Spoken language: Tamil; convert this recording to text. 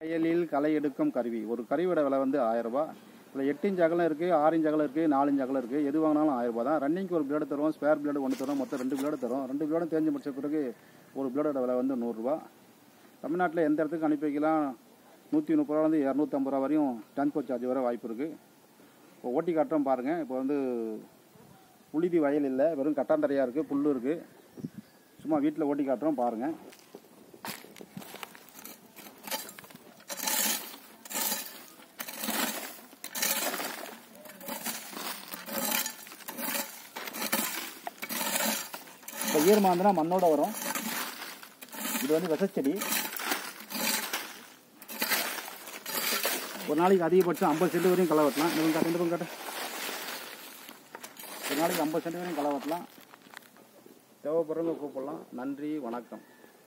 வயலில் களை எடுக்கும் கருவி ஒரு கருவியோட விலை வந்து ஆயிரம் ரூபாய் இதில் எட்டு இன்ச் அகலம் இருக்குது ஆறு இன்ச் அகலம் இருக்குது நாலு இன்ச் அகலம் இருக்குது எது வாங்கினாலும் ஆயிரம் ரூபாய் தான் ரன்னிங்க்கு ஒரு பிளேடு தரும் ஸ்பேர் பிளேடு ஒன்று தரும் மொத்தம் ரெண்டு பிளேடு தரும் ரெண்டு பிளேடும் தேஞ்சு முடிச்ச பிறகு ஒரு பிளேடோட விலை வந்து நூறுரூவா தமிழ்நாட்டில் எந்த இடத்துக்கு அனுப்பி வைக்கலாம் நூற்றி முப்பது ரூபாலேருந்து இரநூத்தம்பது ரூபா வரையும் டிரான்ஸ்போர்ட் சார்ஜ் வர வாய்ப்பு இருக்குது இப்போ ஓட்டி காட்டுறோம் பாருங்கள் இப்போ வந்து புழுதி வயல் இல்லை வெறும் கட்டாந்தரையாக இருக்குது புல் இருக்குது சும்மா வீட்டில் ஓட்டி காட்டுறோம் பாருங்கள் இப்போ ஈரமாக இருந்ததுன்னா மண்ணோட வரும் இது வந்து விசச்செடி ஒரு நாளைக்கு அதிகபட்சம் ஐம்பது சென்ட் வரையும் களை வெட்டலாம் இந்த பக்கம் காட்டு, இந்த பக்கம் காட்டு ஒரு நாளைக்கு ஐம்பது சென்ட் வரையும் களை வெட்டலாம் தேவைப்படுறவங்க கூப்பிடலாம் நன்றி வணக்கம்